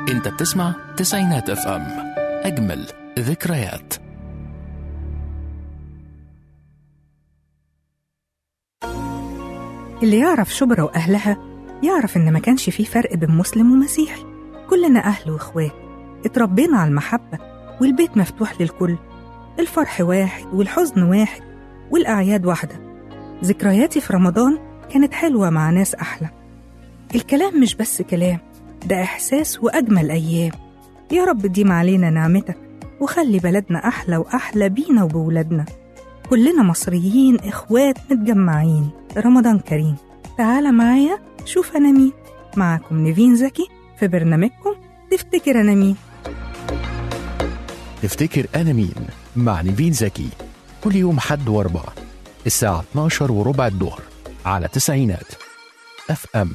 انت بتسمع تسعينات اف ام اجمل ذكريات اللي يعرف شبرا وأهلها يعرف إن ما كانش فيه فرق بين مسلم ومسيحي كلنا أهل وإخوات اتربينا على المحبة والبيت مفتوح للكل الفرح واحد والحزن واحد والأعياد واحدة ذكرياتي في رمضان كانت حلوة مع ناس أحلى الكلام مش بس كلام ده إحساس وأجمل أيام يا رب ديم علينا نعمتك وخلي بلدنا أحلى وأحلى بينا وبولادنا كلنا مصريين إخوات متجمعين رمضان كريم تعال معايا شوف أنا مين معاكم نيفين زكي في برنامجكم تفتكر أنا مين تفتكر انا مين مع نيفين زكي كل يوم حد واربع الساعة 12 وربع الظهر على تسعينات اف ام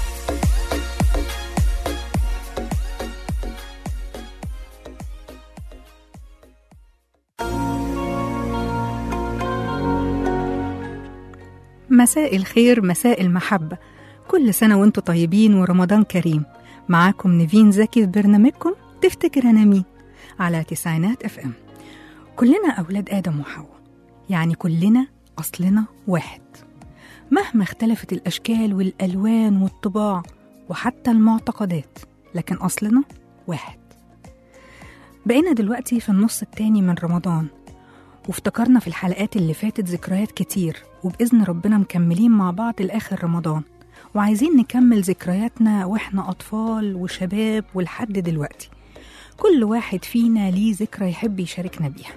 مساء الخير مساء المحبة كل سنة وانتم طيبين ورمضان كريم معاكم نيفين زكي في برنامجكم تفتكر أنا مين على تسعينات اف ام كلنا أولاد آدم وحواء يعني كلنا أصلنا واحد مهما اختلفت الأشكال والألوان والطباع وحتى المعتقدات لكن أصلنا واحد بقينا دلوقتي في النص التاني من رمضان وافتكرنا في الحلقات اللي فاتت ذكريات كتير وبإذن ربنا مكملين مع بعض لآخر رمضان وعايزين نكمل ذكرياتنا وإحنا أطفال وشباب ولحد دلوقتي كل واحد فينا ليه ذكرى يحب يشاركنا بيها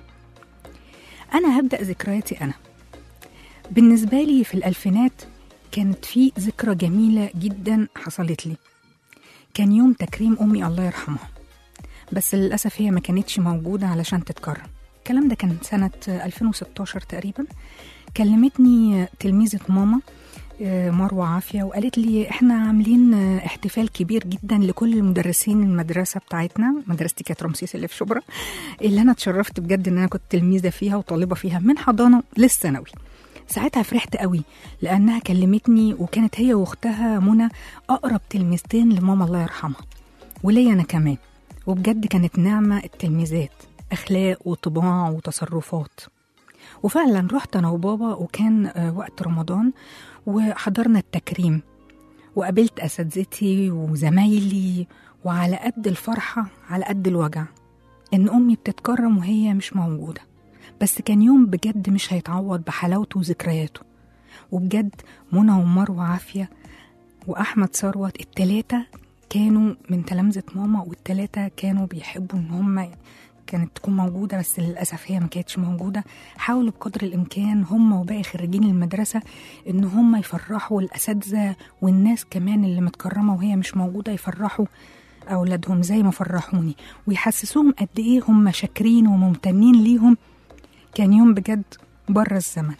أنا هبدأ ذكرياتي أنا بالنسبة لي في الألفينات كانت في ذكرى جميلة جدا حصلت لي كان يوم تكريم أمي الله يرحمها بس للأسف هي ما كانتش موجودة علشان تتكرم الكلام ده كان سنة 2016 تقريبا كلمتني تلميذة ماما آه، مروة عافية وقالت لي احنا عاملين آه، احتفال كبير جدا لكل مدرسين المدرسة بتاعتنا مدرستي كانت رمسيس اللي في شبرا اللي انا اتشرفت بجد ان انا كنت تلميذة فيها وطالبة فيها من حضانة للثانوي ساعتها فرحت قوي لانها كلمتني وكانت هي واختها منى اقرب تلميذتين لماما الله يرحمها وليا انا كمان وبجد كانت نعمة التلميذات أخلاق وطباع وتصرفات وفعلا رحت أنا وبابا وكان آه، وقت رمضان وحضرنا التكريم وقابلت أساتذتي وزمايلي وعلى قد الفرحة على قد الوجع إن أمي بتتكرم وهي مش موجودة بس كان يوم بجد مش هيتعوض بحلاوته وذكرياته وبجد منى ومروة عافية وأحمد ثروت التلاتة كانوا من تلامذة ماما والتلاتة كانوا بيحبوا إن هم كانت تكون موجودة بس للأسف هي ما كانتش موجودة حاولوا بقدر الإمكان هم وباقي خريجين المدرسة إن هم يفرحوا الأساتذة والناس كمان اللي متكرمة وهي مش موجودة يفرحوا أولادهم زي ما فرحوني ويحسسوهم قد إيه هم شاكرين وممتنين ليهم كان يوم بجد بره الزمن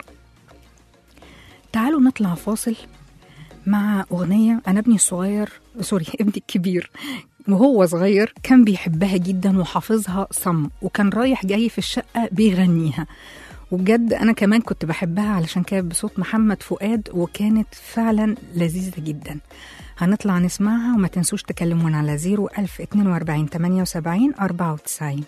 تعالوا نطلع فاصل مع أغنية أنا ابني الصغير سوري ابني الكبير وهو صغير كان بيحبها جدا وحافظها صم وكان رايح جاي في الشقة بيغنيها وبجد أنا كمان كنت بحبها علشان كانت بصوت محمد فؤاد وكانت فعلا لذيذة جدا هنطلع نسمعها وما تنسوش تكلمونا على 0 1042 78 94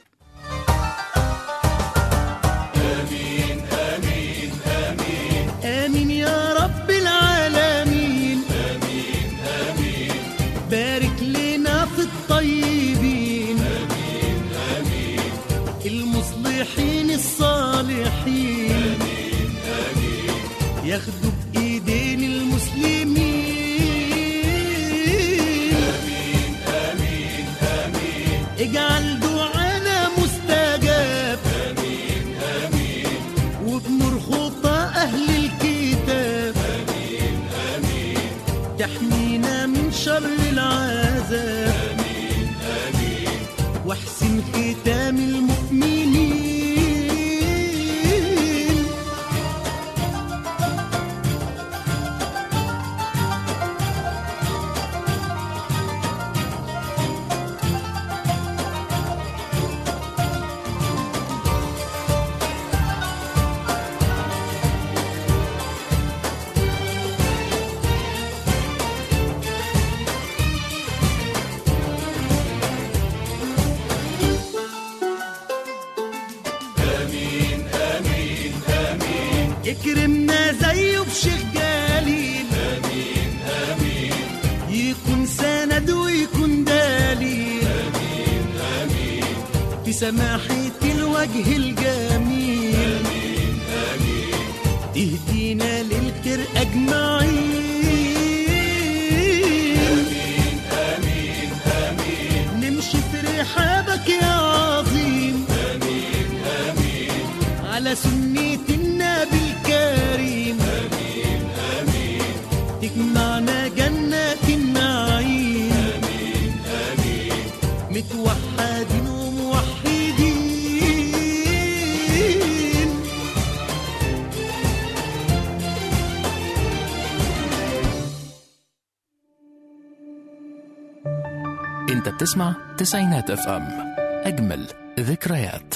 آمين يا رب العالمين آمين آمين بارك لنا في الطيبين آمين آمين المصلحين الصالحين آمين آمين ياخدوا بإيدين المسلمين آمين آمين آمين اجعل دعانا مستجاب وبنور خطى أهل الكتاب آمين آمين تحمينا من شر العذاب آمين آمين واحسن ختام المؤمنين بسماحة الوجه الجميل تهدينا للخير أجمعين نمشي في رحابك يا عظيم على سنة النبي الكريم تجمعنا جنات النعيم متوحدين وموحدين انت بتسمع تسعينات اف ام اجمل ذكريات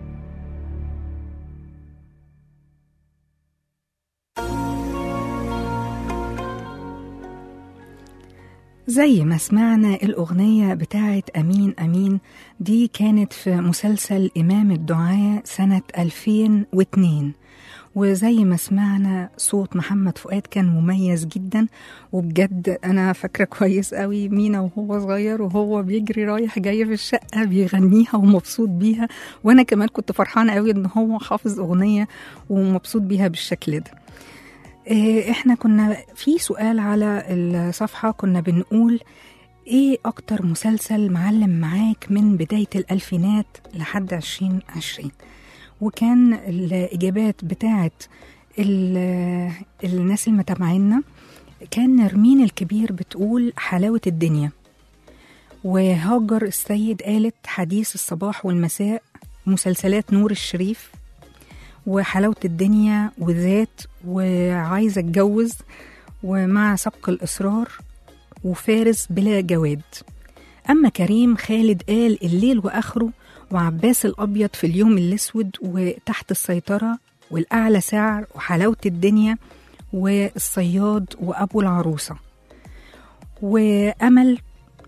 زي ما سمعنا الأغنية بتاعت أمين أمين دي كانت في مسلسل إمام الدعاء سنة 2002 وزي ما سمعنا صوت محمد فؤاد كان مميز جدا وبجد أنا فاكرة كويس قوي مينا وهو صغير وهو بيجري رايح جاي في الشقة بيغنيها ومبسوط بيها وأنا كمان كنت فرحانة قوي إن هو حافظ أغنية ومبسوط بيها بالشكل ده إيه، احنا كنا في سؤال على الصفحة كنا بنقول ايه اكتر مسلسل معلم معاك من بداية الالفينات لحد عشرين عشرين وكان الاجابات بتاعت ال- الناس المتابعينا كان نرمين الكبير بتقول حلاوة الدنيا وهاجر السيد قالت حديث الصباح والمساء مسلسلات نور الشريف وحلاوة الدنيا وذات وعايزة اتجوز ومع سبق الإصرار وفارس بلا جواد أما كريم خالد قال الليل وآخره وعباس الأبيض في اليوم الأسود وتحت السيطرة والأعلى سعر وحلاوة الدنيا والصياد وأبو العروسة وأمل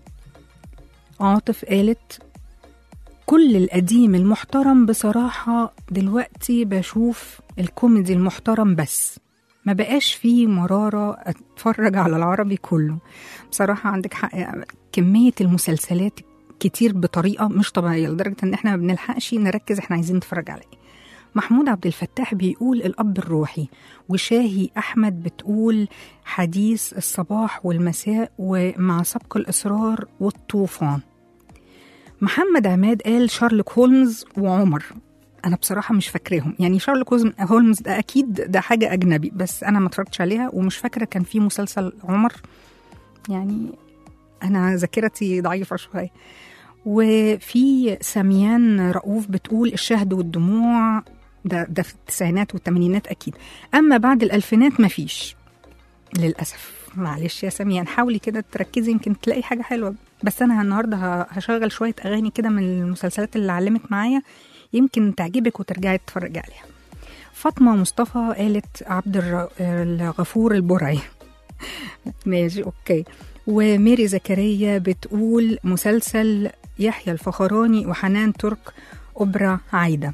عاطف قالت كل القديم المحترم بصراحة دلوقتي بشوف الكوميدي المحترم بس ما بقاش فيه مرارة اتفرج على العربي كله بصراحة عندك حق كمية المسلسلات كتير بطريقة مش طبيعية لدرجة ان احنا ما بنلحقش نركز احنا عايزين نتفرج على ايه محمود عبد الفتاح بيقول الأب الروحي وشاهي أحمد بتقول حديث الصباح والمساء ومع سبق الإصرار والطوفان محمد عماد قال شارلوك هولمز وعمر انا بصراحه مش فاكراهم يعني شارلوك هولمز- هولمز ده اكيد ده حاجه اجنبي بس انا ما اتفرجتش عليها ومش فاكره كان في مسلسل عمر يعني انا ذاكرتي ضعيفه شويه وفي سميان رؤوف بتقول الشهد والدموع ده ده في التسعينات والثمانينات اكيد اما بعد الالفينات مفيش للاسف معلش يا سميان حاولي كده تركزي يمكن تلاقي حاجه حلوه بس انا النهارده ه- هشغل شويه اغاني كده من المسلسلات اللي علمت معايا يمكن تعجبك وترجعي تتفرجي عليها فاطمه مصطفى قالت عبد الر- الغفور البرعي ماشي اوكي وميري زكريا بتقول مسلسل يحيى الفخراني وحنان ترك أوبرا عايدة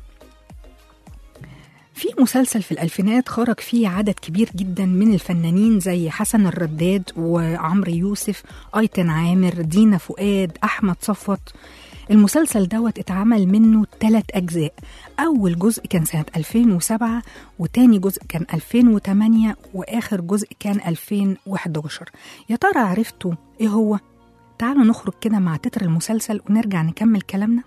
في مسلسل في الألفينات خرج فيه عدد كبير جدا من الفنانين زي حسن الرداد وعمرو يوسف أيتن عامر دينا فؤاد أحمد صفوت المسلسل دوت اتعمل منه ثلاث أجزاء أول جزء كان سنة 2007 وتاني جزء كان 2008 وآخر جزء كان 2011 يا ترى عرفتوا إيه هو؟ تعالوا نخرج كده مع تتر المسلسل ونرجع نكمل كلامنا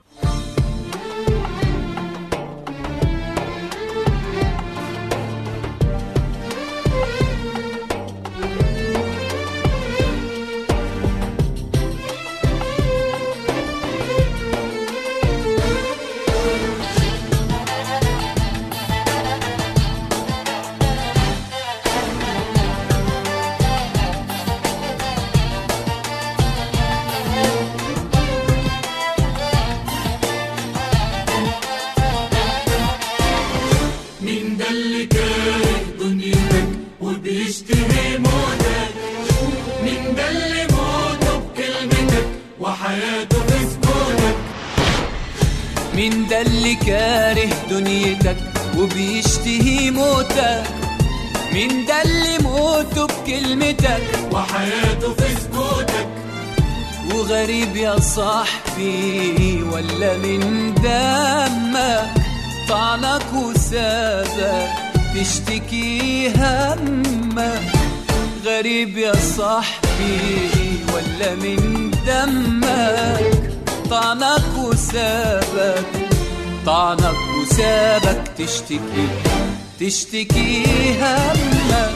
مين ده اللي كاره دنيتك وبيشتهي موتك مين ده اللي موته بكلمتك وحياته في سكوتك مين ده اللي كاره دنيتك وبيشتهي موتك مين ده اللي موته بكلمتك وحياته في سكوتك وغريب يا صاحبي ولا من دمك طعنك وسابك تشتكي همك غريب يا صاحبي ولا من دمك طعنك وسابك طعنك وسابك تشتكي تشتكي همك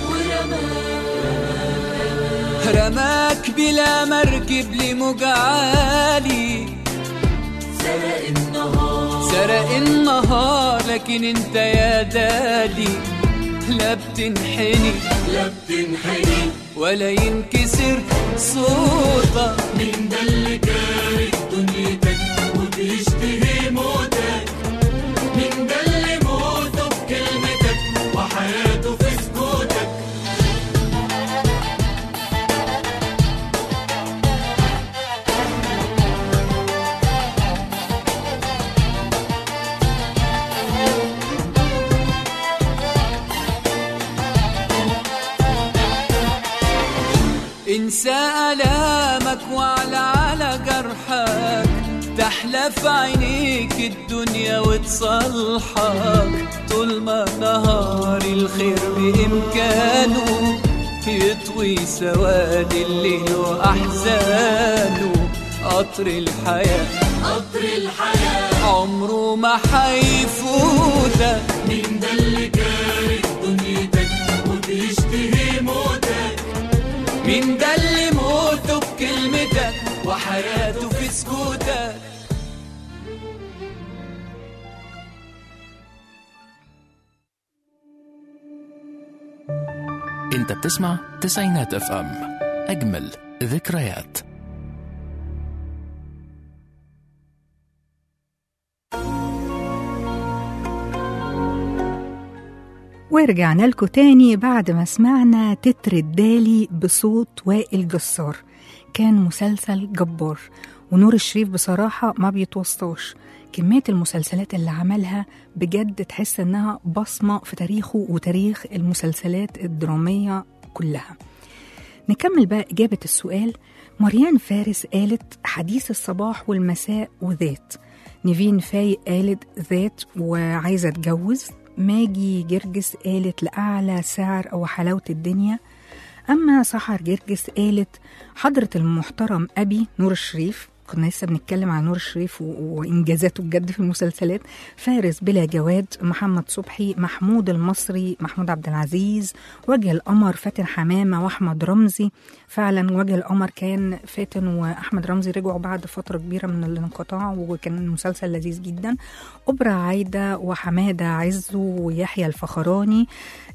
رماك بلا مركب لموج عالي سرق النهار سرق النهار لكن انت يا دالي لا بتنحني لا بتنحني ولا ينكسر صوتك مين ده اللي كاره دنيتك وبيشتهي موتك مين ده اللي موته بكلمتك وحياته في سكوتك انسى ألامك وعلى على جرحك تحلى في عينيك الدنيا وتصلحك طول ما نهار الخير بإمكانه يطوي سواد الليل وأحزانه قطر الحياة قطر الحياة عمره ما حيفوتك مين ده اللي كاره دنيتك وبيشتهي موتك مين ده اللي موته بكلمتك وحياته في سكوتك انت بتسمع تسعينات اف ام اجمل ذكريات ورجعنا لكم تاني بعد ما سمعنا تتر الدالي بصوت وائل جسار كان مسلسل جبار ونور الشريف بصراحة ما بيتوصاش كمية المسلسلات اللي عملها بجد تحس انها بصمة في تاريخه وتاريخ المسلسلات الدرامية كلها نكمل بقى إجابة السؤال مريان فارس قالت حديث الصباح والمساء وذات نيفين فاي قالت ذات وعايزة اتجوز ماجي جرجس قالت لأعلى سعر أو حلاوة الدنيا أما سحر جرجس قالت حضرة المحترم أبي نور الشريف كنا لسه بنتكلم عن نور الشريف و- وإنجازاته بجد في المسلسلات فارس بلا جواد محمد صبحي محمود المصري محمود عبد العزيز وجه القمر فاتن حمامة وأحمد رمزي فعلا وجه القمر كان فاتن وأحمد رمزي رجعوا بعد فترة كبيرة من الانقطاع وكان مسلسل لذيذ جدا أبرة عايدة وحمادة عزو ويحيى الفخراني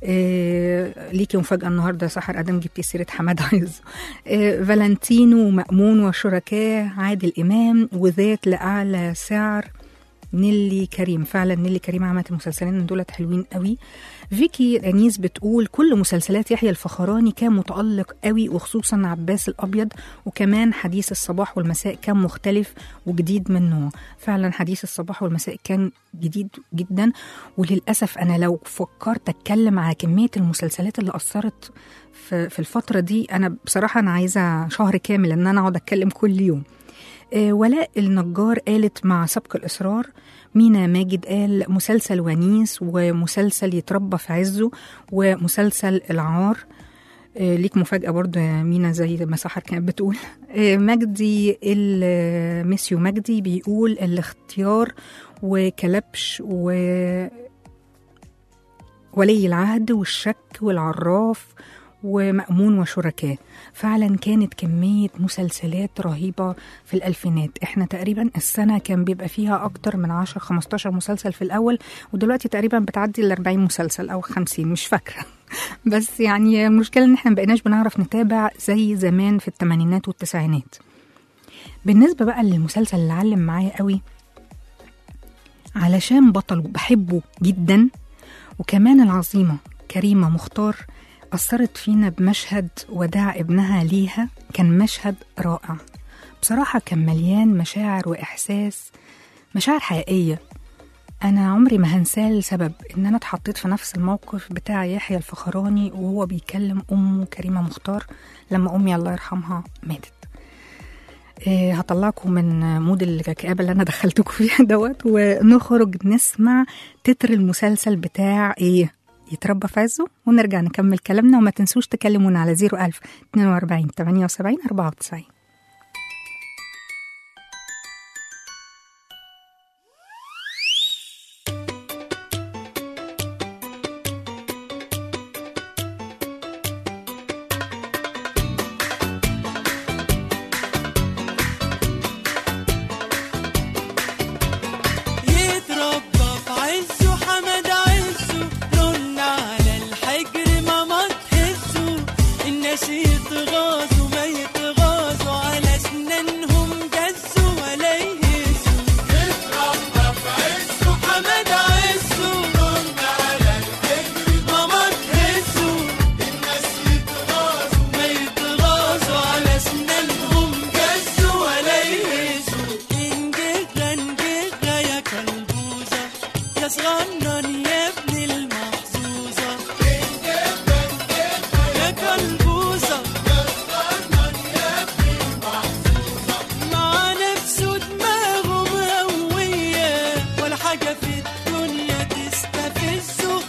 آه ليكي مفاجأة النهاردة سحر أدم جبتي سيرة حمادة عزو آه فالنتينو ومأمون وشركاه عادل إمام وذات لأعلى سعر نيلي كريم فعلا نيلي كريم عملت المسلسلين دولت حلوين قوي فيكي انيس بتقول كل مسلسلات يحيى الفخراني كان متألق قوي وخصوصا عباس الابيض وكمان حديث الصباح والمساء كان مختلف وجديد من نوع فعلا حديث الصباح والمساء كان جديد جدا وللاسف انا لو فكرت اتكلم على كميه المسلسلات اللي اثرت في في الفتره دي انا بصراحه انا عايزه شهر كامل ان انا اقعد اتكلم كل يوم آه، ولاء النجار قالت مع سبق الإصرار مينا ماجد قال مسلسل ونيس ومسلسل يتربى في عزه ومسلسل العار آه، ليك مفاجأة برضو يا مينا زي ما سحر كانت بتقول آه، مجدي ال- ميسيو مجدي بيقول الاختيار وكلبش و ولي العهد والشك والعراف ومأمون وشركاه فعلا كانت كمية مسلسلات رهيبة في الألفينات احنا تقريبا السنة كان بيبقى فيها أكتر من 10 15 مسلسل في الأول ودلوقتي تقريبا بتعدي ال 40 مسلسل أو 50 مش فاكرة بس يعني المشكلة إن احنا مبقيناش بنعرف نتابع زي زمان في الثمانينات والتسعينات بالنسبة بقى للمسلسل اللي علم معايا قوي علشان بطله بحبه جدا وكمان العظيمة كريمة مختار أثرت فينا بمشهد وداع ابنها ليها كان مشهد رائع بصراحة كان مليان مشاعر وإحساس مشاعر حقيقية أنا عمري ما هنساه لسبب إن أنا اتحطيت في نفس الموقف بتاع يحيى الفخراني وهو بيكلم أمه كريمة مختار لما أمي الله يرحمها ماتت آه، هطلعكم من مود الكآبة اللي أنا دخلتكم فيها دوت ونخرج نسمع تتر المسلسل بتاع إيه يتربى في عزه ونرجع نكمل كلامنا وما تنسوش تكلمونا على 01000 42 78 94 يتربى في عزه حمد عزه رن على الحجر ماما تهزه الناس يتغاظوا ما يتغاظوا على اسنانهم جزوا ولا يهزوا يتربى في عزه حمد عزه رن على الحجر ماما تهزه الناس يتغاظوا ما يتغاظوا على اسنانهم جزوا ولا يهزوا انجغ انجغ يا كلبوزة يا صغنن يا ابن المحظوظة يا كلبوزة مع نفسه دماغه مهوية ولا حاجة في الدنيا تستفزه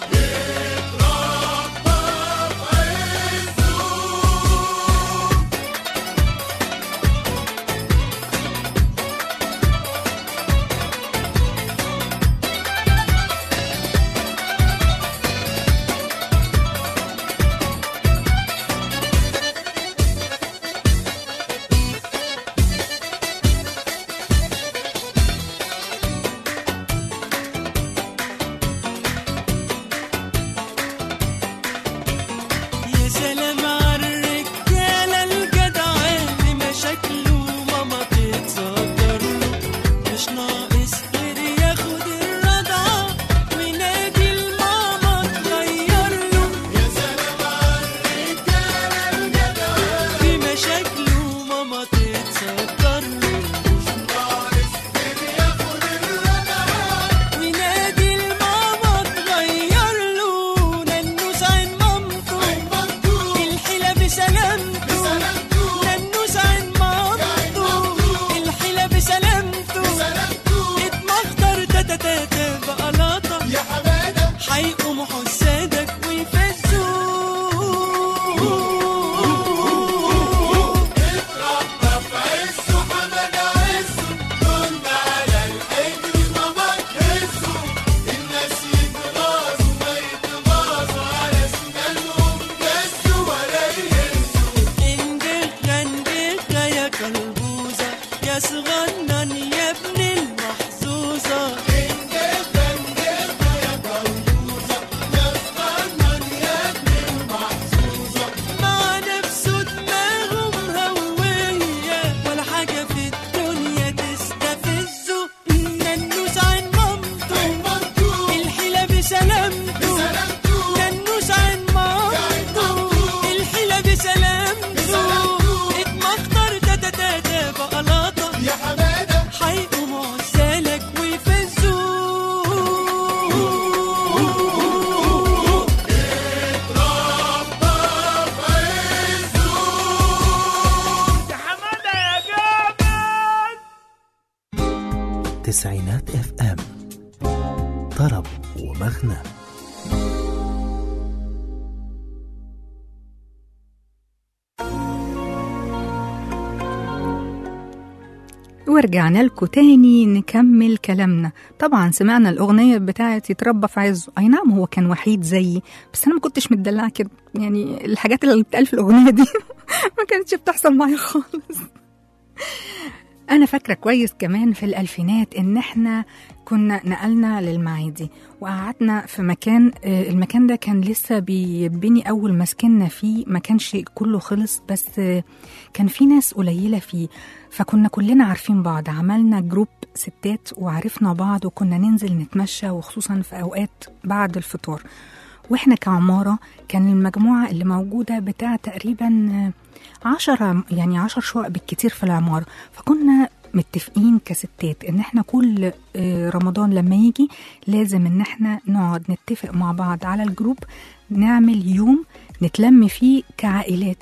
يا سلام عالرجالة الجدعة اللي مشاكله ماما تتصدر له مش ناقص غير ياخد الرضعة وينادي الماما تغير له يا سلام عالرجالة الجدعة في مشاكله ماما تتصدر له مش ناقص غير ياخد الرضعة وينادي الماما تغير له ننوس عين مامته الحيلة بسلامته ننوس عين مامته الحيلة بسلامته اتمخضر تاتا تاتا بقلاطة يا حمادة هيقوموا حسادك ويفزوه انجغ انجغ يا كلبوزة يا صغنن يا ابن المحظوظة مع نفسه دماغه مهوية ولا حاجة في الدنيا تستفزه ننوس عين مامته الحيلة بسلامته ننوس عين مامته الحيلة بسلامته اتمخطر تاتا تاتا بقلاطة يا حمادة هيقوموا عزالك ويفزوه تسعينات اف ام طرب ومغنى ورجعنا لكم تاني نكمل كلامنا طبعا سمعنا الأغنية بتاعت يتربى في عزه أي نعم هو كان وحيد زيي بس أنا ما كنتش متدلعة كده يعني الحاجات اللي بتقال في الأغنية دي ما كانتش بتحصل معايا خالص أنا فاكرة كويس كمان في الألفينات إن إحنا كنا نقلنا للمعادي وقعدنا في مكان آه، المكان ده كان لسه بيبني أول ما سكننا فيه ما كانش كله خلص بس آه، كان في ناس قليلة فيه فكنا كلنا عارفين بعض عملنا جروب ستات وعرفنا بعض وكنا ننزل نتمشى وخصوصا في أوقات بعد الفطور واحنا كعمارة كان المجموعة اللي موجودة بتاع تقريبا آه، عشرة يعني عشر شقق بالكتير في العمارة فكنا متفقين كستات ان احنا كل آه، رمضان لما يجي لازم ان احنا نقعد نتفق مع بعض على الجروب نعمل يوم نتلم فيه كعائلات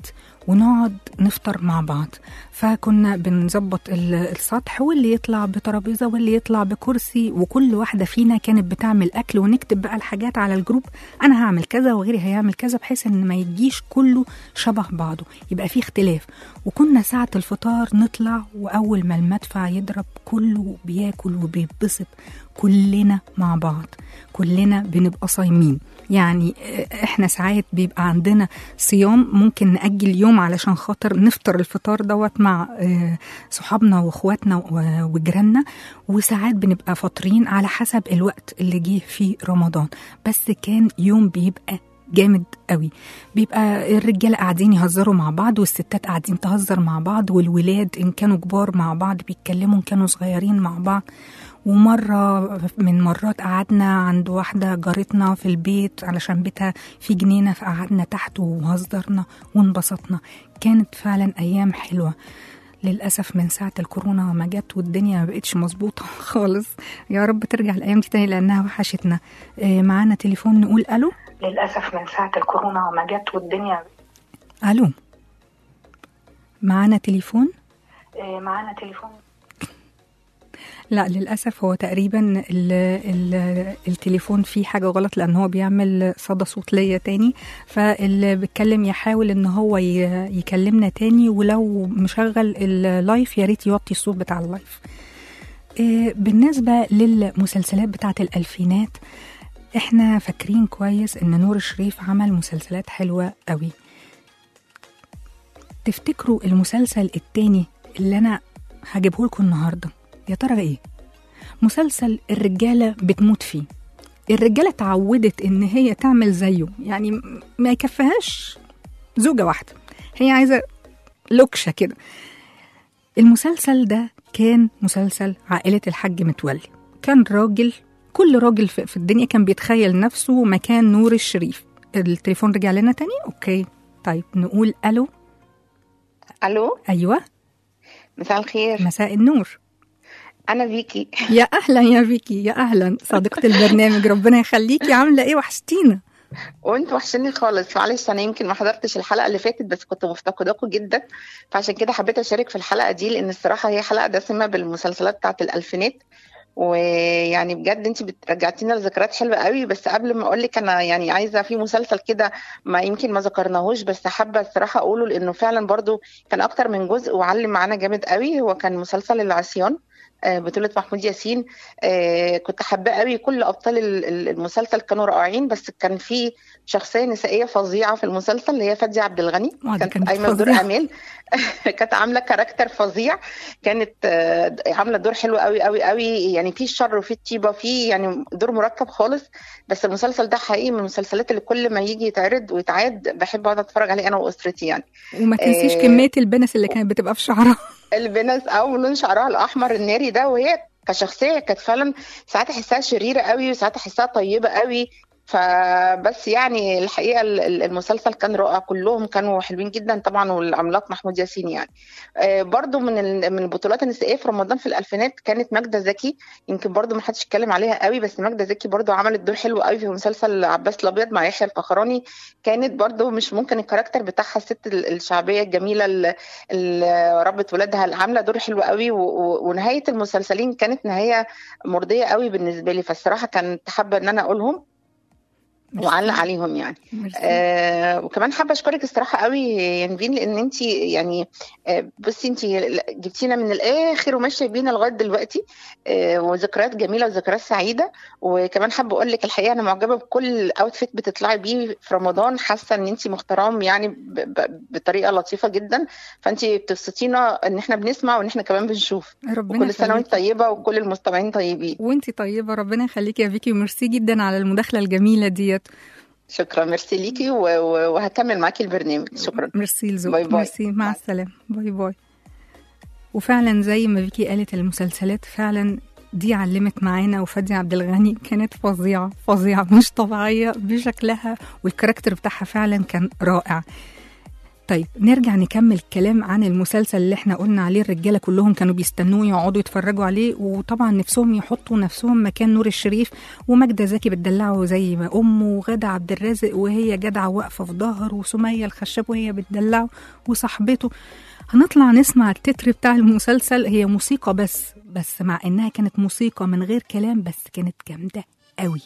ونقعد نفطر مع بعض فكنا بنظبط ال- السطح واللي يطلع بترابيزه واللي يطلع بكرسي وكل واحده فينا كانت بتعمل اكل ونكتب بقى الحاجات على الجروب انا هعمل كذا وغيري هيعمل كذا بحيث ان ما يجيش كله شبه بعضه يبقى فيه اختلاف وكنا ساعه الفطار نطلع واول ما المدفع يضرب كله بياكل وبيتبسط كلنا مع بعض كلنا بنبقى صايمين يعني آه، احنا ساعات بيبقى عندنا صيام ممكن نأجل يوم علشان خاطر نفطر الفطار دوت مع آه، صحابنا واخواتنا و- وجيراننا وساعات بنبقى فاطرين على حسب الوقت اللي جه في رمضان بس كان يوم بيبقى جامد قوي بيبقى الرجاله قاعدين يهزروا مع بعض والستات قاعدين تهزر مع بعض والولاد ان كانوا كبار مع بعض بيتكلموا ان كانوا صغيرين مع بعض ومرة من مرات قعدنا عند واحدة جارتنا في البيت علشان بيتها في جنينة فقعدنا تحت وهزرنا وانبسطنا كانت فعلا أيام حلوة للأسف من ساعة الكورونا ما جت والدنيا ما بقتش مظبوطة خالص يا رب ترجع الأيام دي تاني لأنها وحشتنا آه، معانا تليفون نقول ألو للأسف من ساعة الكورونا ما جت والدنيا ألو معانا تليفون آه، معانا تليفون لا للأسف هو تقريبا ال ال التليفون فيه حاجة غلط لأن هو بيعمل صدى صوت ليا تاني فاللي بيتكلم يحاول إن هو ي- يكلمنا تاني ولو مشغل اللايف يا ريت يوطي الصوت بتاع اللايف آه، بالنسبة للمسلسلات بتاعة الألفينات احنا فاكرين كويس ان نور الشريف عمل مسلسلات حلوة قوي تفتكروا المسلسل التاني اللي انا هجيبه لكم النهارده يا ترى ايه مسلسل الرجاله بتموت فيه الرجاله اتعودت ان هي تعمل زيه يعني م- ما يكفيهاش زوجه واحده هي عايزه لوكشه كده المسلسل ده كان مسلسل عائله الحاج متولي كان راجل كل راجل في في الدنيا كان بيتخيل نفسه مكان نور الشريف التليفون رجع لنا تاني اوكي طيب نقول الو الو ايوه مساء الخير مساء النور انا فيكي يا اهلا يا فيكي يا اهلا صديقه البرنامج ربنا يخليكي عامله ايه وحشتينا وانت وحشني خالص معلش انا يمكن ما حضرتش الحلقه اللي فاتت بس كنت مفتقداكم جدا فعشان كده حبيت اشارك في الحلقه دي لان الصراحه هي حلقه دسمه بالمسلسلات بتاعت الالفينات ويعني بجد انت رجعتينا لذكريات حلوه قوي بس قبل ما اقول لك انا يعني عايزه في مسلسل كده ما يمكن ما ذكرناهوش بس حابه الصراحه اقوله لانه فعلا برضو كان اكتر من جزء وعلم معانا جامد قوي هو كان مسلسل العصيان آه، بطولة محمود ياسين آه، كنت حابة قوي كل أبطال ال- ال- المسلسل كانوا رائعين بس كان في شخصية نسائية فظيعة في المسلسل اللي هي فادية عبد الغني آه، دي كانت كانت قايمة بدور فظيعة. أمال كانت عاملة كاركتر فظيع كانت آه، عاملة دور حلو قوي قوي قوي يعني في الشر وفي الطيبة في يعني دور مركب خالص بس المسلسل ده حقيقي من المسلسلات اللي كل ما يجي يتعرض ويتعاد بحب اقعد اتفرج عليه انا واسرتي يعني وما تنسيش آه، كميه البنس اللي كانت بتبقى في شعرها البنات او لون شعرها الاحمر الناري ده وهي كشخصيه كانت فعلا ساعات احسها شريره قوي وساعات احسها طيبه قوي فبس يعني الحقيقه ال- ال- المسلسل كان رائع كلهم كانوا حلوين جدا طبعا والعملاق محمود ياسين يعني آه، برضو من ال- من البطولات النسائيه في رمضان في الالفينات كانت ماجده زكي يمكن برضو ما حدش اتكلم عليها قوي بس ماجده زكي برضو عملت دور حلو قوي في مسلسل عباس الابيض مع يحيى الفخراني كانت برضو مش ممكن الكاركتر بتاعها الست ال- الشعبيه الجميله ال- ال- ربة ولادها اللي عامله دور حلو قوي و- و- ونهايه المسلسلين كانت نهايه مرضيه قوي بالنسبه لي فالصراحه كانت حابه ان انا اقولهم وعلق عليهم يعني ميرسي. آه وكمان حابه اشكرك الصراحه قوي يا نبيل لان انت يعني آه بصي انت جبتينا من الاخر وماشيه بينا لغايه دلوقتي آه وذكريات جميله وذكريات سعيده وكمان حابه اقول لك الحقيقه انا معجبه بكل اوتفيت بتطلعي بيه في رمضان حاسه ان انت مختارهم يعني ب- ب- بطريقه لطيفه جدا فانت بتبسطينا ان احنا بنسمع وان احنا كمان بنشوف ربنا وكل سنه وانت يخليكي. طيبه وكل المستمعين طيبين وانتي طيبه ربنا يخليكي يا فيكي وميرسي جدا على المداخله الجميله ديت شكرا ميرسي ليكي و- و- وهكمل معاكي البرنامج شكرا ميرسي لزوج باي باي. ميرسي مع باي. السلامه باي باي وفعلا زي ما فيكي قالت المسلسلات فعلا دي علمت معانا وفادي عبد الغني كانت فظيعه فظيعه مش طبيعيه بشكلها والكاركتر بتاعها فعلا كان رائع طيب نرجع نكمل كلام عن المسلسل اللي احنا قلنا عليه الرجاله كلهم كانوا بيستنوه يقعدوا يتفرجوا عليه وطبعا نفسهم يحطوا نفسهم مكان نور الشريف وماجده زكي بتدلعه زي ما امه وغاده عبد الرازق وهي جدعه واقفه في ظهره وسميه الخشاب وهي بتدلعه وصاحبته هنطلع نسمع التتر بتاع المسلسل هي موسيقى بس بس مع انها كانت موسيقى من غير كلام بس كانت جامده قوي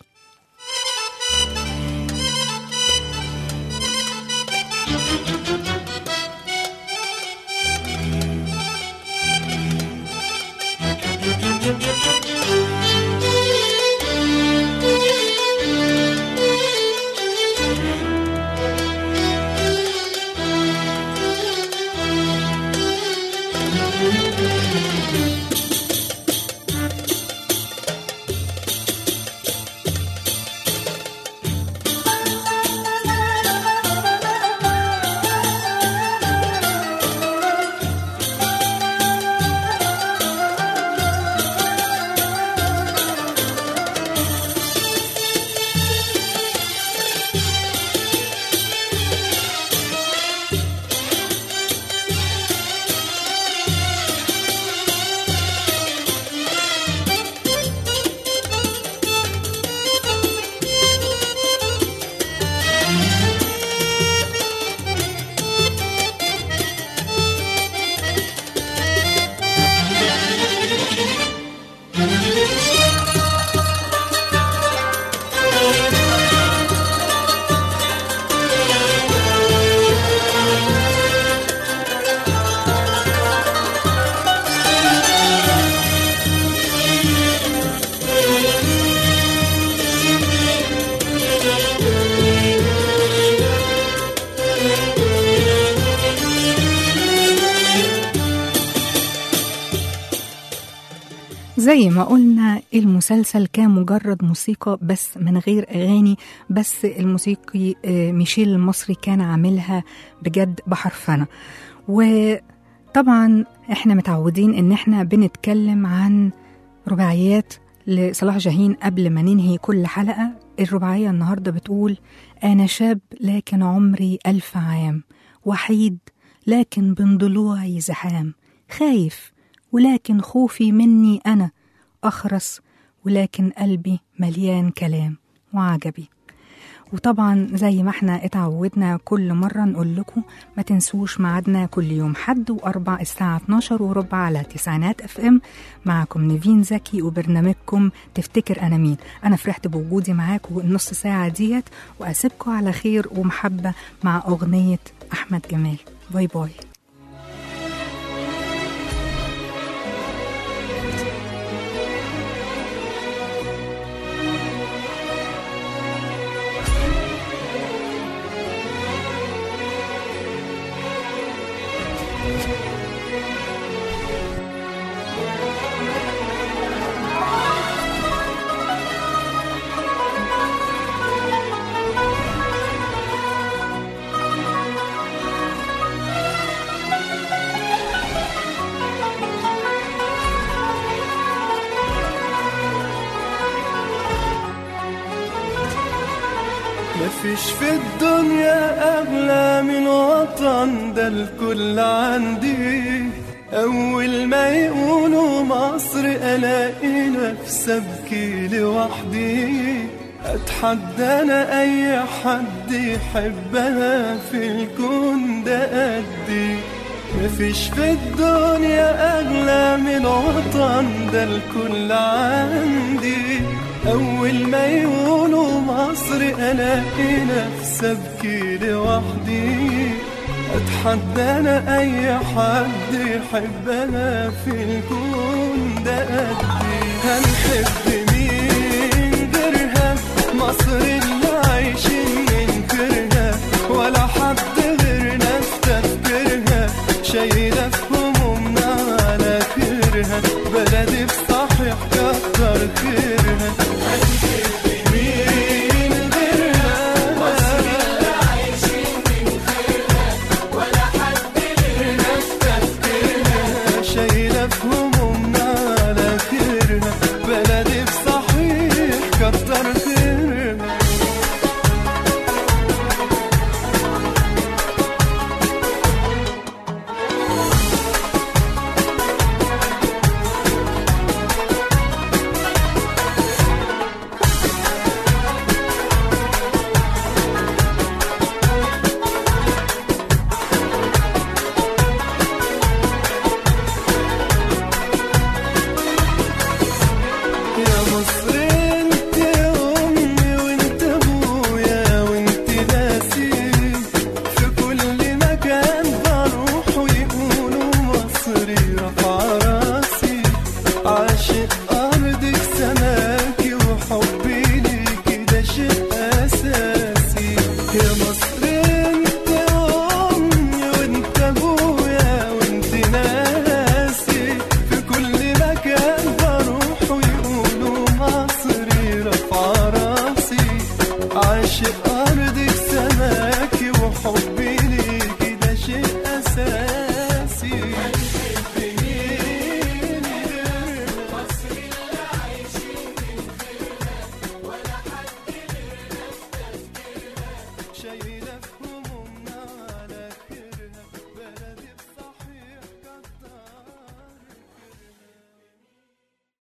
زي ما قلنا المسلسل كان مجرد موسيقى بس من غير أغاني بس الموسيقي آه، ميشيل المصري كان عاملها بجد بحرفنة وطبعا احنا متعودين ان احنا بنتكلم عن رباعيات لصلاح جاهين قبل ما ننهي كل حلقة الرباعية النهاردة بتقول أنا شاب لكن عمري ألف عام وحيد لكن بين ضلوعي زحام خايف ولكن خوفي مني أنا أخرس ولكن قلبي مليان كلام وعجبي وطبعا زي ما احنا اتعودنا كل مرة نقول لكم ما تنسوش ميعادنا كل يوم حد وأربع الساعة 12 وربع على تسعينات اف ام معكم نيفين زكي وبرنامجكم تفتكر أنا مين أنا فرحت بوجودي معاكم النص ساعة ديت وأسيبكم على خير ومحبة مع أغنية أحمد جمال باي باي مفيش في الدنيا أغلى من وطن ده الكل عندي أول ما يقولوا مصر ألاقي نفسي أبكي لوحدي أتحدى أنا أي حد يحبها في الكون ده قدي مفيش في الدنيا أغلى من وطن ده الكل عندي أول ما يقولوا مصر ألاقي نفسي أبكي لوحدي أتحدى أنا أي حد يحبها في الكون ده قدي هنحب مين غيرها مصر اللي